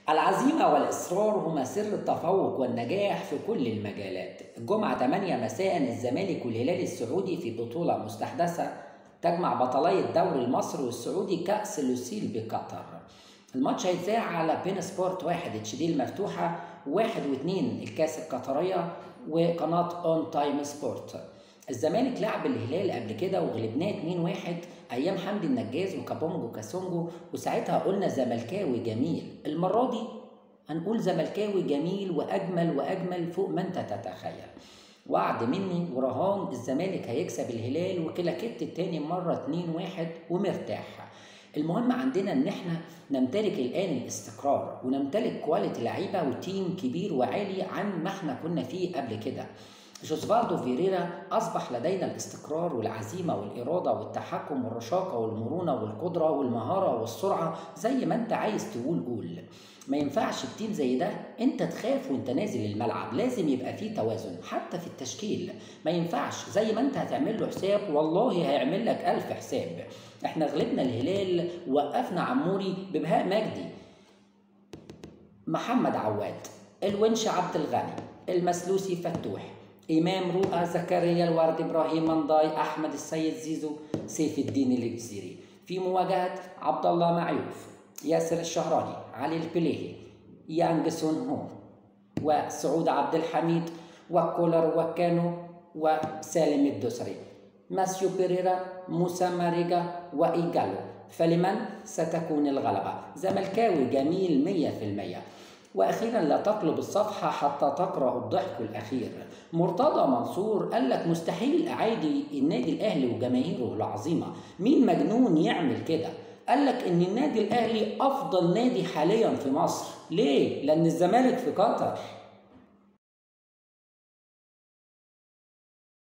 العزيمة والإصرار هما سر التفوق والنجاح في كل المجالات الجمعة 8 مساء الزمالك والهلال السعودي في بطولة مستحدثة تجمع بطلي الدوري المصري والسعودي كأس لوسيل بقطر الماتش هيتذاع على بين سبورت واحد اتش دي المفتوحة واحد واثنين الكاس القطرية وقناة اون تايم سبورت الزمالك لعب الهلال قبل كده وغلبناه 2-1 ايام حمدي النجاز وكابونجو كاسونجو وساعتها قلنا زملكاوي جميل المره دي هنقول زملكاوي جميل واجمل واجمل فوق ما انت تتخيل وعد مني ورهان الزمالك هيكسب الهلال وكلاكيت التاني مرة 2-1 ومرتاح المهم عندنا ان احنا نمتلك الان الاستقرار ونمتلك كواليتي لعيبه وتيم كبير وعالي عن ما احنا كنا فيه قبل كده جوزفالدو فيريرا أصبح لدينا الاستقرار والعزيمة والإرادة والتحكم والرشاقة والمرونة والقدرة والمهارة والسرعة زي ما أنت عايز تقول قول ما ينفعش بتيم زي ده انت تخاف وانت نازل الملعب لازم يبقى فيه توازن حتى في التشكيل ما ينفعش زي ما انت هتعمل له حساب والله هيعمل لك ألف حساب احنا غلبنا الهلال وقفنا عموري ببهاء مجدي محمد عواد الونش عبد الغني المسلوسي فتوح إمام رؤى زكريا الورد إبراهيم منضاي أحمد السيد زيزو سيف الدين الجزيري في مواجهة عبد الله معيوف ياسر الشهراني علي البليهي يانج سون هو وسعود عبد الحميد وكولر وكانو وسالم الدسري ماسيو بيريرا موسى ماريجا وإيجالو فلمن ستكون الغلبة زملكاوي جميل مية في المية واخيرا لا تقلب الصفحه حتى تقرا الضحك الاخير مرتضى منصور قال لك مستحيل اعادي النادي الاهلي وجماهيره العظيمه مين مجنون يعمل كده قال لك ان النادي الاهلي افضل نادي حاليا في مصر ليه لان الزمالك في قطر